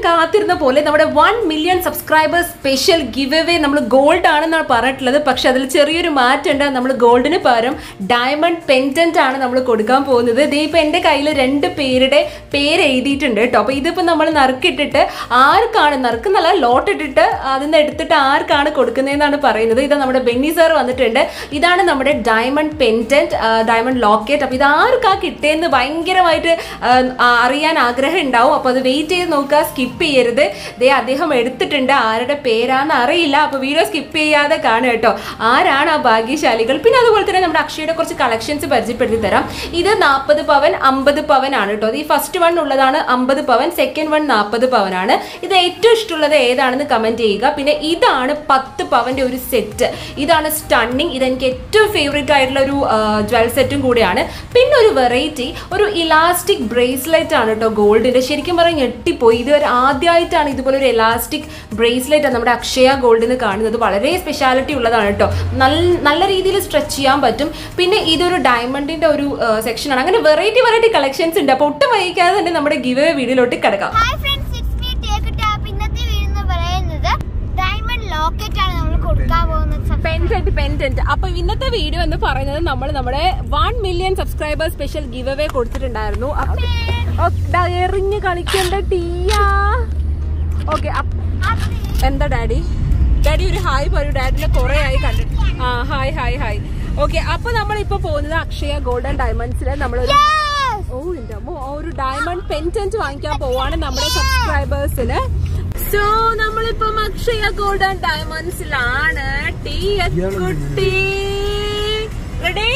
കാത്തിരുന്ന പോലെ നമ്മുടെ one million subscribers special giveaway നമ്മൾ ഗോൾഡ് ആണെന്നാണ് പറഞ്ഞിട്ടുള്ളത് പക്ഷെ അതിൽ ചെറിയൊരു മാറ്റമുണ്ട് നമ്മൾ ഗോൾഡിന് പകരം ഡയമണ്ട് പെൻറ്റന്റ് ആണ് നമ്മൾ കൊടുക്കാൻ പോകുന്നത് ദേ ഇപ്പൊ എന്റെ കയ്യിൽ രണ്ട് പേരുടെ പേര് എഴുതിയിട്ടുണ്ട് കേട്ടോ അപ്പൊ ഇതിപ്പോ നമ്മൾ നറുക്കിട്ടിട്ട് ആർക്കാണ് നറുക്കുന്നല്ല ലോട്ട് ഇട്ടിട്ട് അതിൽ നിന്ന് എടുത്തിട്ട് ആർക്കാണ് കൊടുക്കുന്നതെന്നാണ് പറയുന്നത് ഇത് നമ്മുടെ ബെന്നി സാർ വന്നിട്ടുണ്ട് ഇതാണ് നമ്മുടെ ഡയമണ്ട് പെൻറ്റന്റ് ഡയമണ്ട് ലോക്കറ്റ് അപ്പൊ ഇത് ആർക്കാ കിട്ടിയെന്ന് ഭയങ്കരമായിട്ട് ആ, ആ, അറിയാൻ ആഗ്രഹം ഉണ്ടാവും അപ്പൊ അത് വെയിറ്റ് ചെയ്ത് നോക്കുക സ്കിപ്പ് ചെയ്യരുത് ദേ അദ്ദേഹം എടുത്തിട്ടുണ്ട് ആരുടെ പേരാന്ന് അറിയില്ല അപ്പൊ വീഡിയോ സ്കിപ്പ് ചെയ്യാതെ കാണുക കേട്ടോ ആരാണ് ആ ഭാഗ്യശാലികൾ പിന്നെ അതുപോലെ തന്നെ നമ്മുടെ അക്ഷയുടെ കുറച്ച് കളക്ഷൻസ് പരിചയപ്പെടുത്തി തരാം ഇത് നാൽപ്പത് പവൻ അമ്പത് പവൻ ആണ് കേട്ടോ ഈ ഫസ്റ്റ് വൺ ഉള്ളതാണ് അമ്പത് പവൻ സെക്കൻഡ് വൺ നാൽപ്പത് പവൻ ആണ് ഇത് ഏറ്റവും ഇഷ്ടമുള്ളത് ഏതാണെന്ന് കമന്റ് ചെയ്യുക പിന്നെ ഇതാണ് പത്ത് പവന്റെ ഒരു സെറ്റ് ഇതാണ് സ്റ്റണ്ണിങ് ഇതെനിക്ക് ഏറ്റവും ഫേവറേറ്റ് ആയിട്ടുള്ള ഒരു ജ്വൽ സെറ്റും കൂടിയാണ് പിന്നെ ഒരു വെറൈറ്റി ഒരു ഇലാസ്റ്റിക് ബ്രേസ്ലെറ്റ് ആണ് കേട്ടോ ഗോൾഡിന്റെ ശരിക്കും പറഞ്ഞാൽ ഞെട്ടിപ്പോയി ഇതുവരെ ആദ്യമായിട്ടാണ് ഇതുപോലെ ഒരു ഇലാസ്റ്റിക് ബ്രേസ്ലെറ്റ് നമ്മുടെ അക്ഷയ ഗോൾഡിന് കാണുന്നത് വളരെ സ്പെഷ്യാലിറ്റി ഉള്ളതാണ് കേട്ടോ നല്ല നല്ല രീതിയിൽ സ്ട്രെച്ച് ചെയ്യാൻ പറ്റും പിന്നെ ഇതൊരു ഡയമണ്ടിന്റെ ഒരു സെക്ഷനാണ് അങ്ങനെ വെറൈറ്റി വെറൈറ്റി കളക്ഷൻസ് ഉണ്ട് അപ്പോൾ ഒട്ടും വൈകാതെ തന്നെ നമ്മുടെ ഗിവ് വീഡിയോയിലോട്ട് കിടക്കാം hi friends it's me take tap ഇന്നത്തെ വീഡിയോ എന്ന് പറയുന്നത് ഡയമണ്ട് ലോക്കറ്റ് ആണ് നമ്മൾ കൊടുക്കാൻ പോകുന്നത് പെൻറ്റന്റ് പെൻറ്റന്റ് അപ്പൊ ഇന്നത്തെ വീഡിയോ എന്ന് പറയുന്നത് നമ്മൾ നമ്മുടെ one million subscriber special giveaway കൊടുത്തിട്ടുണ്ടായിരുന്നു അപ്പൊ ഓ, ദാ എറിഞ്ഞ് കളിക്കേണ്ട ടീയാ ഓക്കെ എന്താ ഡാഡി ഡാഡി ഒരു ഹായ് പറയൂ ഡാഡിനെ കുറെ ആയി കണ്ടിട്ട് ആ ഹായ് ഹായ് ഹായ് ഓക്കെ അപ്പൊ നമ്മൾ ഇപ്പൊ പോകുന്നത് അക്ഷയ ഗോൾഡൻ ഡയമണ്ട്സിലെ നമ്മളൊരു ഓ എന്റെ അമ്മോ ആ ഒരു ഡയമണ്ട് പെൻറ്റന്റ് വാങ്ങിക്കാൻ പോവാണ് നമ്മുടെ സബ്സ്ക്രൈബേഴ്സിന് സോ നമ്മളിപ്പം അക്ഷയ ഗോൾഡൻ ഡയമണ്ട്സിലാണ് ടീ കുട്ടി റെഡി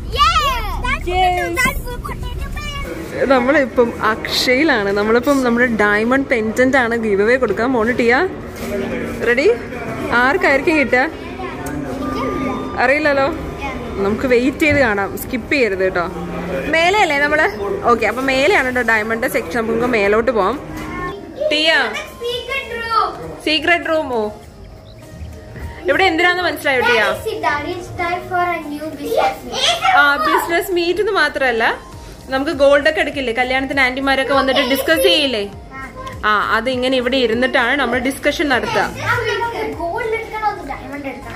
നമ്മളിപ്പം അക്ഷയിലാണ് നമ്മളിപ്പം നമ്മുടെ ഡയമണ്ട് പെൻറ്റന്റ് ആണ് ഗീവ് അവേ കൊടുക്കാൻ പോണ് ടിയ റെഡി ആർക്കായിരിക്കും കിട്ടുക അറിയില്ലല്ലോ നമുക്ക് വെയിറ്റ് ചെയ്ത് കാണാം സ്കിപ്പ് ചെയ്യരുത് കേട്ടോ മേലെ അല്ലേ നമ്മള് ഓക്കെ അപ്പൊ മേലെയാണ് കേട്ടോ ഡയമണ്ട് സെക്ഷൻ നമുക്ക് മേലോട്ട് പോവാം ടിയ സീക്രട്ട് റൂമോ ഇവിടെ എന്തിനാന്ന് മനസ്സിലായോ ടിയ ആ ബിസിനസ് മീറ്റ് എന്ന് മാത്രല്ല നമുക്ക് ഗോൾഡ് ഒക്കെ എടുക്കില്ലേ കല്യാണത്തിന് ആന്റിമാരൊക്കെ വന്നിട്ട് ഡിസ്കസ് ചെയ്യില്ലേ ആ അത് ഇങ്ങനെ ഇവിടെ ഇരുന്നിട്ടാണ് നമ്മൾ ഡിസ്കഷൻ നടത്തുക ഗോൾഡ് എടുക്കണോ ഡയമണ്ട് എടുക്കണോ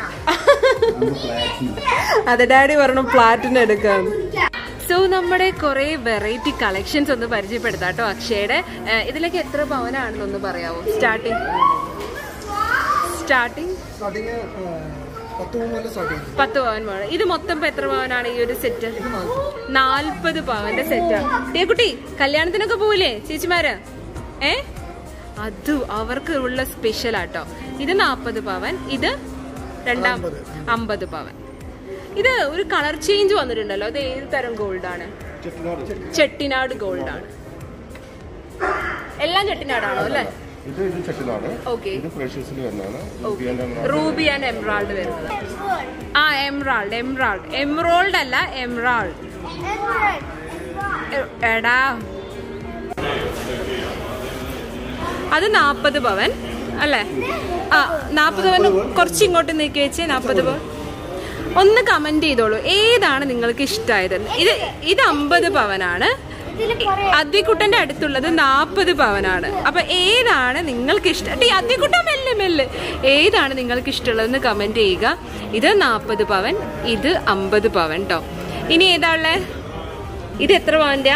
അതെ ഡാഡി പറഞ്ഞു പ്ലാറ്റിന് എടുക്കാം സോ നമ്മുടെ കുറെ വെറൈറ്റി കളക്ഷൻസ് ഒന്ന് പരിചയപ്പെടുത്താം കേട്ടോ അക്ഷയുടെ ഏഹ്, ഇതിലേക്ക് എത്ര പവനാണെന്നൊന്ന് പറയാവോ സ്റ്റാർട്ടിങ് സ്റ്റാർട്ടിങ് സ്റ്റാർട്ടിങ് പത്ത് മൂന്ന് മുതൽ സ്റ്റാർട്ട് ചെയ്യും പത്ത് പവൻ വേണം ഇത് മൊത്തം ഇപ്പൊ എത്ര പവനാണ് ഈ ഒരു സെറ്റ് നാൽപ്പത് പവന്റെ സെറ്റാണ് ടേ കുട്ടി കല്യാണത്തിനൊക്കെ പോവില്ലേ ചേച്ചിമാര് ഏ അത് അവർക്ക് ഉള്ള സ്പെഷ്യൽ ആട്ടോ ഇത് നാൽപ്പത് പവൻ ഇത് രണ്ടാം അമ്പത് പവൻ ഇത് ഒരു കളർ ചേഞ്ച് വന്നിട്ടുണ്ടല്ലോ അത് ഏത് തരം ഗോൾഡ് ആണ് ചെട്ടിനാട് ഗോൾഡ് ആണ് എല്ലാം ചെട്ടിനാടാണോ അല്ലേ ഇത് ഇത് ചെട്ടിലാണ് ഓക്കെ ഇത് ഫ്രഷേഴ്സിൽ വരുന്നതാണ് ruby and emerald. Ruby and emerald വരുന്നത് ആ എംറാൾഡ് എംറാൾഡ് എംറോൾഡ് അല്ല എംറാൾഡ് എ- എടാ അത് നാപ്പത് പവൻ അല്ലേ ആ നാപ്പത് പവൻ കുറച്ച് ഇങ്ങോട്ട് നീക്കി വെച്ച് നാപ്പത് പവൻ ഒന്ന് കമന്റ് ചെയ്തോളൂ ഏതാണ് നിങ്ങൾക്ക് ഇഷ്ടമായത് ഇത് ഇത് അമ്പത് പവനാണ് അദ്വിക്കുട്ടന്റെ അടുത്തുള്ളത് നാപ്പത് പവനാണ് അപ്പൊ ഏതാണ് നിങ്ങൾക്ക് ഇഷ്ടം ടീ അദ്വിക്കുട്ടൻ മെല്ലെ മെല്ലെ ഏതാണ് നിങ്ങൾക്ക് ഇഷ്ടമുള്ളതെന്ന് കമന്റ് ചെയ്യുക ഇത് നാപ്പത് പവൻ ഇത് അമ്പത് പവൻ ട്ടോ ഇനി ഏതാ ഉള്ളേ ഇത് എത്ര പവന്റെ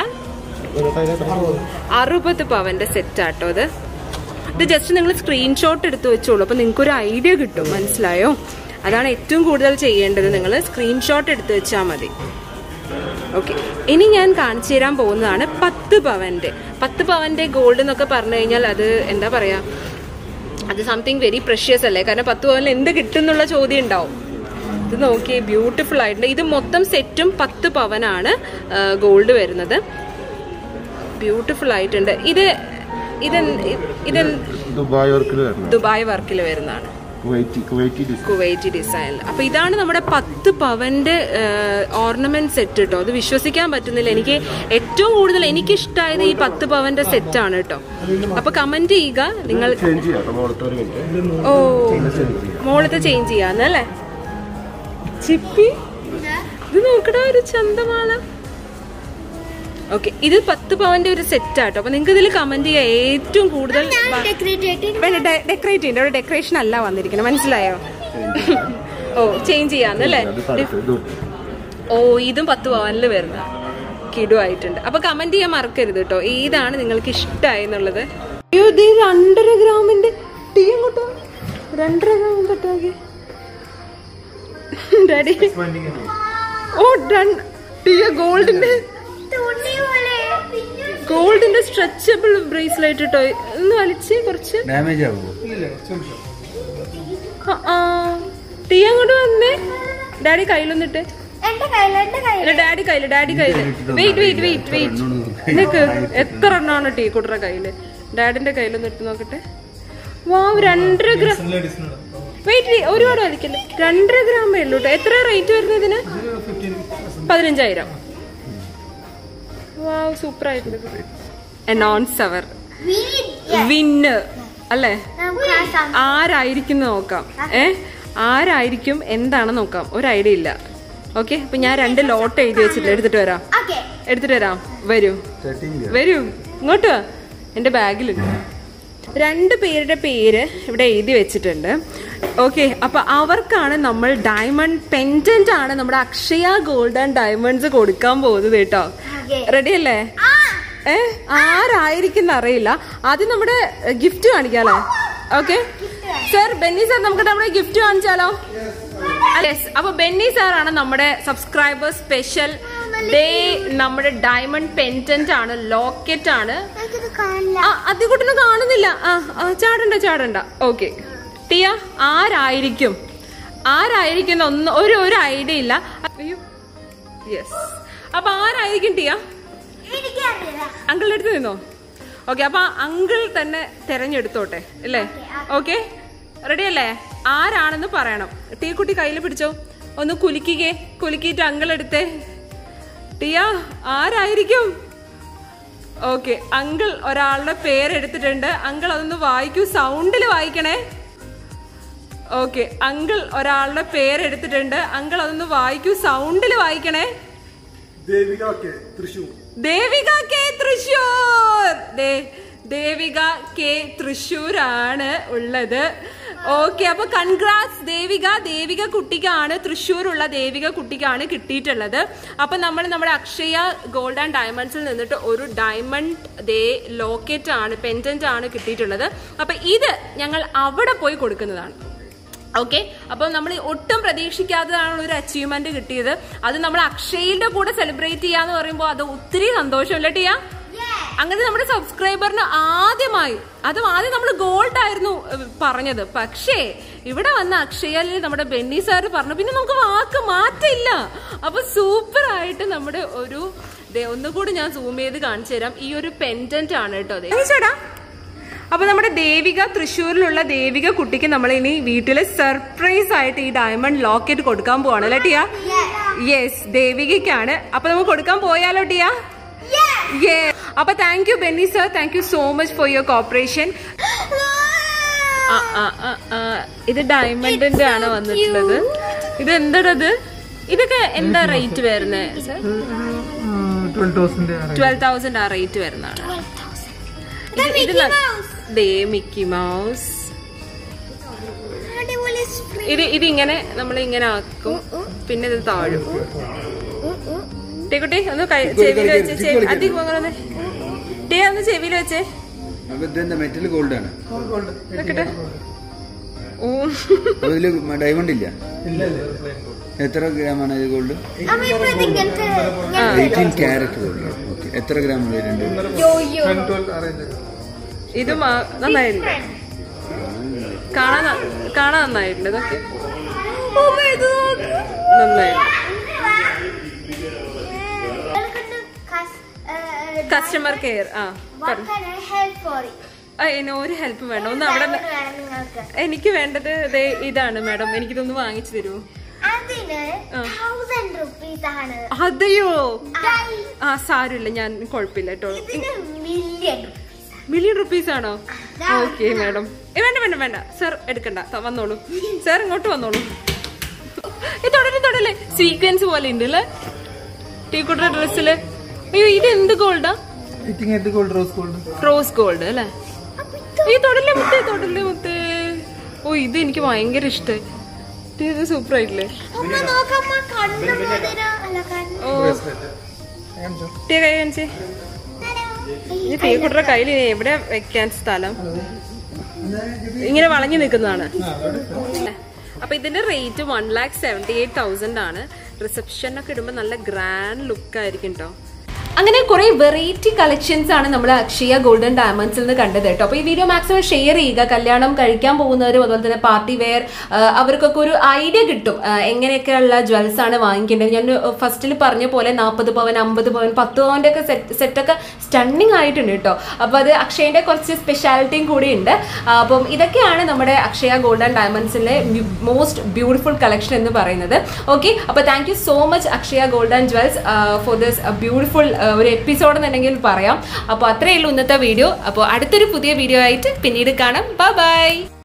അറുപത് പവന്റെ സെറ്റ് ആട്ടോ ഇത് ഇത് ജസ്റ്റ് നിങ്ങൾ സ്ക്രീൻഷോട്ട് എടുത്ത് വെച്ചോളൂ അപ്പൊ നിങ്ങൾക്ക് ഒരു ഐഡിയ കിട്ടും മനസ്സിലായോ അതാണ് ഏറ്റവും കൂടുതൽ ചെയ്യേണ്ടത് നിങ്ങൾ സ്ക്രീൻഷോട്ട് എടുത്ത് വെച്ചാൽ മതി ഓക്കെ ഇനി ഞാൻ കാണിച്ചു തരാൻ പോകുന്നതാണ് പത്ത് പവന്റെ പത്ത് പവന്റെ ഗോൾഡ് എന്നൊക്കെ പറഞ്ഞു കഴിഞ്ഞാൽ അത് എന്താ പറയാ അത് സംതിങ് വെരി പ്രഷ്യസ് അല്ലേ കാരണം പത്ത് പവനിൽ എന്ത് കിട്ടും എന്നുള്ള ചോദ്യം ഉണ്ടാവും ഇത് നോക്കിയേ ബ്യൂട്ടിഫുൾ ആയിട്ടുണ്ട് ഇത് മൊത്തം സെറ്റും പത്ത് പവനാണ് ഗോൾഡ് വരുന്നത് ബ്യൂട്ടിഫുൾ ആയിട്ടുണ്ട് ഇത് ഇത് ഇത് ദുബായ് വർക്കിൽ വരുന്നത് ദുബായ് വർക്കിൽ വരുന്നതാണ് കുവൈറ്റി കുവൈറ്റി ഡിസ് കുവൈറ്റി ഡിസൈനിൽ അപ്പൊ ഇതാണ് നമ്മുടെ പത്ത് പവന്റെ ഓർണമെന്റ് സെറ്റ് കേട്ടോ അത് വിശ്വസിക്കാൻ പറ്റുന്നില്ല എനിക്ക് ഏറ്റവും കൂടുതൽ എനിക്ക് ഇഷ്ടമായത് ഈ പത്ത് പവന്റെ സെറ്റ് ആണ് കേട്ടോ അപ്പൊ കമന്റ് ചെയ്യുക നിങ്ങൾ ചേഞ്ച് ചെയ്യാം കേട്ടോ മോളത്തെ ഒരു മിനിറ്റ് ഓ മോളത്തെ ചേഞ്ച് ചെയ്യാന്നല്ലേ ചിപ്പി ഇത് നോക്കടാ ഒരു ചന്തമാല ഓക്കെ ഇത് പത്ത് പവന്റെ ഒരു സെറ്റ് ആട്ടോ അപ്പൊ നിങ്ങൾക്ക് ഇതിൽ കമന്റ് ചെയ്യാം ഏറ്റവും കൂടുതൽ ഡെക്കറേറ്റ് ആയിട്ട് വേണ്ട ഡെക്കറേറ്റ് ചെയ്യണ്ട അവിടെ ഡെക്കറേഷൻ അല്ല വന്നിരിക്കുന്നത് മനസ്സിലായോ ഓ ചേഞ്ച് ചെയ്യാന്നല്ലേ അത് കറുത്ത് ഇത് ഓ ഇതും പത്ത് പവനിൽ വരുന്ന കിടുവായിട്ടുണ്ട് അപ്പൊ കമന്റ് ചെയ്യാൻ മറക്കരുത് കേട്ടോ ഏതാണ് നിങ്ങൾക്ക് ഇഷ്ടമായി എന്നുള്ളത് അയ്യോ ഇത് രണ്ടര ഗ്രാമിന്റെ ടീ അങ്ങോട്ടോ രണ്ടര ഗ്രാം തൊട്ടാകെ ഡാഡി ഓ ടീ ഗോൾഡിന്റെ തുണി പോലെ ഗോൾഡിന്റെ സ്ട്രെച്ചബിൾ ബ്രേസ്ലെറ്റ് ഇട്ടോ ഒന്ന് വലിച്ച് കുറച്ച് ഡാമേജ് ആവുമോ ആ, ആ. ടീ അങ്ങോട്ട് വന്നേ ഡാഡി കയ്യിലൊന്നിട്ട് എന്റെ കയ്യിൽ എന്റെ കയ്യിൽ അല്ല ഡാഡി കയ്യില് ഡാഡി കയ്യില് വെയിറ്റ് വെയിറ്റ് വെയിറ്റ് വെയിറ്റ് നിക്ക് എത്ര എണ്ണമാണ് ടീ കുട്ടറ കയ്യില് ഡാഡിന്റെ കയ്യിലൊന്ന് ഇട്ട് നോക്കട്ടെ വാവ് രണ്ടര ഗ്രാം വെയിറ്റ് ഒരുപാട് വലിക്കല്ലേ രണ്ടര ഗ്രാമേ ഉള്ളൂ കേട്ടോ എത്ര റേറ്റ് വരുന്നത് ഇതിന് പതിനഞ്ചായിരം വാവ് സൂപ്പർ ആയിട്ടുണ്ട് അനൗൺസ് അവർ വിന്ന് അല്ലേ നമുക്ക് ആ സം- ആരായിരിക്കും എന്ന് നോക്കാം ഏ ആരായിരിക്കും എന്താണെന്ന് നോക്കാം ഒരു ഐഡിയ ഇല്ല ഓക്കെ അപ്പൊ ഞാൻ രണ്ട് ലോട്ട് എഴുതി വെച്ചിട്ട് എടുത്തിട്ട് വരാം ഓക്കെ എടുത്തിട്ട് വരാം വരൂ വരൂ ഇങ്ങോട്ട് വാ. എന്റെ ബാഗിലുണ്ട് രണ്ട് പേരുടെ പേര് ഇവിടെ എഴുതി വെച്ചിട്ടുണ്ട് ഓക്കെ അപ്പൊ അവർക്കാണ് നമ്മൾ ഡയമണ്ട് പെൻഡന്റ് ആണ് നമ്മുടെ അക്ഷയ ഗോൾഡ് ആൻഡ് ഡയമണ്ട്സ് കൊടുക്കാൻ പോകുന്നത് കേട്ടോ Okay. റെഡി അല്ലേ ഏ ആരായിരിക്കും അറിയില്ല ആദ്യം നമ്മുടെ ഗിഫ്റ്റ് കാണിക്കാല്ലേ ഓക്കെ സർ ബെന്നി സാർ നമുക്ക് നമ്മുടെ ഗിഫ്റ്റ് കാണിച്ചാലോ യെസ് അപ്പൊ ബെന്നി സാർ ആണ് നമ്മുടെ സബ്സ്ക്രൈബർ സ്പെഷ്യൽ ഡേ നമ്മുടെ ഡയമണ്ട് പെൻറ്റന്റ് ആണ് ലോക്കറ്റ് ആണ് എനിക്കിത് കാണില്ല ആ അതികൂട്ടിന് കാണുന്നില്ല ആ ആ, ചാടണ്ട ചാടണ്ട ഓക്കെ ടിയ ആരായിരിക്കും ആരായിരിക്കും എന്ന് ഒന്ന് ഒരു ഒരു ഐഡിയ ഇല്ല അയ്യോ യെസ് അപ്പൊ ആരായിരിക്കും ടിയ എനിക്കറിയില്ല അങ്കിളുടെ അടുത്ത് നിന്നോ ഓക്കെ അപ്പൊ അങ്കിൾ തന്നെ തെരഞ്ഞെടുത്തോട്ടെ അല്ലേ ഓക്കെ റെഡി അല്ലേ ആരാണെന്ന് പറയണം ടീക്കുട്ടി കയ്യിൽ പിടിച്ചോ ഒന്ന് കുലുക്കിക്കേ കുലുക്കിയിട്ട് അങ്കിൾ എടുത്തേ ടിയ ആരായിരിക്കും ഓക്കെ അങ്കിൾ ഒരാളുടെ പേരെടുത്തിട്ടുണ്ട് അങ്കിൾ അതൊന്ന് വായിക്കൂ സൗണ്ടിൽ വായിക്കണേ ഓക്കെ അങ്കിൾ ഒരാളുടെ പേരെടുത്തിട്ടുണ്ട് അങ്കിൾ അതൊന്ന് വായിക്കൂ സൗണ്ടിൽ വായിക്കണേ ദേവിക കെ തൃശൂർ ദേവിക കെ തൃശൂർ ദേ ദേവിക കെ തൃശൂരാണ് ഉള്ളത് ഓക്കെ അപ്പൊ കൺഗ്രാറ്റ്സ് ദേവിക ദേവിക കുട്ടിക്കാണ് തൃശ്ശൂരുള്ള ദേവിക കുട്ടിക്കാണ് കിട്ടിയിട്ടുള്ളത് അപ്പൊ നമ്മൾ നമ്മുടെ അക്ഷയ ഗോൾഡ് ആൻഡ് ഡയമണ്ട്സിൽ നിന്നിട്ട് ഒരു ഡയമണ്ട് ദേ ലോക്കറ്റ് ആണ് പെൻഡന്റ് ആണ് കിട്ടിയിട്ടുള്ളത് അപ്പൊ ഇത് ഞങ്ങൾ അവിടെ പോയി കൊടുക്കുന്നതാണ് ഓക്കെ അപ്പൊ നമ്മൾ ഒട്ടും പ്രതീക്ഷിക്കാത്തതാണ് ഒരു അച്ചീവ്മെന്റ് കിട്ടിയത് അത് നമ്മൾ അക്ഷയയുടെ കൂടെ സെലിബ്രേറ്റ് ചെയ്യാന്ന് പറയുമ്പോൾ അത് ഒത്തിരി സന്തോഷമല്ലേ ടിയ അങ്ങനെ നമ്മുടെ സബ്സ്ക്രൈബറിന് ആദ്യമായി അതും ആദ്യം നമ്മൾ ഗോൾഡ് ആയിരുന്നു ഏഹ്, പറഞ്ഞത് പക്ഷേ ഇവിടെ വന്ന അക്ഷയയിൽ നമ്മുടെ ബെന്നി സാർ പറഞ്ഞു പിന്നെ നമുക്ക് വാക്ക് മാറ്റില്ല അപ്പൊ സൂപ്പർ ആയിട്ട് നമ്മുടെ ഒരു ദേ, ഒന്നുകൂടി ഞാൻ സൂം ചെയ്ത് കാണിച്ചു തരാം ഈ ഒരു പെൻഡന്റ് ആണ് കേട്ടോ ദേ. ചേട്ടാ അപ്പൊ നമ്മുടെ ദേവിക തൃശ്ശൂരിലുള്ള ദേവിക കുട്ടിക്ക് നമ്മൾ ഇനി വീട്ടില് സർപ്രൈസ് ആയിട്ട് ഈ ഡയമണ്ട് ലോക്കറ്റ് കൊടുക്കാൻ പോവാണ് അല്ലേ ടിയ യെസ് ദേവികയ്ക്കാണ് അപ്പൊ നമുക്ക് കൊടുക്കാൻ പോയാലോ ടിയ യേ അപ്പൊ thank you Benny sir thank you so much for your cooperation ഇത് ഡയമണ്ടിന്റെ ആണ് വന്നിട്ടുള്ളത് ഇത് എന്താണത് ഇതൊക്കെ എന്താ റേറ്റ് വരുന്നത് sir twelve thousand twelve thousand ആ റേറ്റ് വരുന്നതാണ് ഇത് ഇത് ന- ദേ മിക്കി മൗസ് അടിപൊളി spring. ഇത് ഇത് ഇങ്ങനെ നമ്മൾ ഇങ്ങനെ ആക്കും പിന്നെ ഇത് താഴും ടീക്കുട്ടി ഒന്ന് ചെവിയിൽ വെച്ച് ചെവി അധികം അങ്ങനെ ഒന്ന് ടീ ഒന്ന് ചെവിയിൽ വെച്ചേ അപ്പൊ ഇതെന്താ മെറ്റൽ ഗോൾഡ് ആണ് വെക്കട്ടെ ഓ അപ്പൊ ഇതില് ഡയമണ്ട് ഇല്ല എത്ര ഗ്രാമാണ് ഇത് ഗോൾഡ് അമ്മ ഇപ്പൊ ഇത് ഇങ്ങനത്തെ എയ്റ്റീൻ ക്യാരറ്റ് ഗോൾഡ് ഓക്കെ എത്ര ഗ്രാം വരുന്നുണ്ട് യോയോ ട്വൽവ് അറേഞ്ച് ഇത് മാ- നന്നായിട്ടുണ്ട് കാണാൻ ന- കാണാൻ നന്നായിട്ടുണ്ട് ഇതൊക്കെ നന്നായിട്ടുണ്ട് കസ്റ്റമർ കെയർ ആ പറഞ്ഞു ഹെൽപ്പ് ഫോർ ആ, ഇനി ഒരു ഹെൽപ്പ് വേണ്ട ഒന്ന് അവിടെ ന- വേണം നിങ്ങൾക്ക് എനിക്ക് വേണ്ടത് ദേ ഇതാണ് മാഡം എനിക്കിതൊന്ന് വാങ്ങിച്ചു തരൂ അതിന് ആ. തൗസൻഡ് റുപ്പീസ് ആണ് അതെയോ ആ, ആ സാരമില്ല ഞാൻ കുഴപ്പമില്ല കേട്ടോ ഇതിന് മില്യൺ മില്യൺ റുപ്പീസ് ആണോ ഓക്കെ മാഡം ഏ, വേണ്ട വേണ്ട വേണ്ട സർ എടുക്കണ്ട ത- വന്നോളൂ സർ ഇങ്ങോട്ട് വന്നോളൂ ഇത് തുടരെ തുടരെ സീക്വൻസ് പോലെ ഉണ്ട് അല്ലേ ടീക്കുട്ട ഡ്രസ്സില് അയ്യോ ഇത് എന്ത് ഗോൾഡാ ഫിറ്റിംഗ് ആയിട്ട് gold rose gold rose gold അല്ലേ ഈ തൊടല്ലേ മുത്തേ തൊടല്ലേ മുത്തേ ഓ ഇത് എനിക്ക് ഭയങ്കര ഇഷ്ടമായി ഇത് സൂപ്പർ ആയിട്ടില്ലേ അമ്മ നോക്കമ്മ കണ്ണു മുതിര അല്ല കണ്ണു ഓ ടീ കൈ കാണിച്ചേ ഈ തീക്കുട്ടറെ കയ്യിൽ ഇനി എവിടെ വെക്കാൻ സ്ഥലം ഇങ്ങനെ വളഞ്ഞു നിൽക്കുന്നതാണ് അപ്പൊ ഇതിന്റെ rate one lakh seventy eight thousand ആണ് റിസപ്ഷനൊക്കെ ഇടുമ്പോൾ നല്ല ഗ്രാൻഡ് ലുക്ക് ആയിരിക്കും കേട്ടോ അങ്ങനെ കുറെ വെറൈറ്റി കളക്ഷൻസ് ആണ് നമ്മൾ അക്ഷയ ഗോൾഡൻ ഡയമണ്ട്സിൽ നിന്ന് കണ്ടത് കേട്ടോ അപ്പോൾ ഈ വീഡിയോ മാക്സിമം ഷെയർ ചെയ്യുക കല്യാണം കഴിക്കാൻ പോകുന്നവരും അതുപോലെ തന്നെ പാർട്ടി വെയർ അവർക്കൊക്കെ ഒരു ഐഡിയ കിട്ടും ആ, എങ്ങനെയൊക്കെയുള്ള ജ്വൽസ് ആണ് വാങ്ങിക്കേണ്ടത് ഞാൻ ഫസ്റ്റിൽ പറഞ്ഞ പോലെ നാൽപ്പത് പവൻ അമ്പത് പവൻ പത്ത് പവൻ്റെ ഒക്കെ സെറ്റ് സെറ്റൊക്കെ സ്റ്റണ്ണിങ് ആയിട്ടുണ്ട് കേട്ടോ അപ്പോൾ അത് അക്ഷയൻ്റെ കുറച്ച് സ്പെഷ്യാലിറ്റിയും കൂടി ഉണ്ട് ആ, അപ്പം ഇതൊക്കെയാണ് നമ്മുടെ അക്ഷയ ഗോൾഡ് ആൻഡ് ഡയമണ്ട്സിലെ മോസ്റ്റ് ബ്യൂട്ടിഫുൾ കളക്ഷൻ എന്ന് പറയുന്നത് ഓക്കെ അപ്പോൾ thank you so much Akshaya gold and jewels for this beautiful ഒരു എപ്പിസോഡ് എന്നുണ്ടെങ്കിൽ പറയാം അപ്പോൾ അത്രയേ ഉള്ളൂ ഇന്നത്തെ വീഡിയോ അപ്പോൾ അടുത്തൊരു പുതിയ വീഡിയോ ആയിട്ട് പിന്നീട് കാണാം ബൈ ബൈ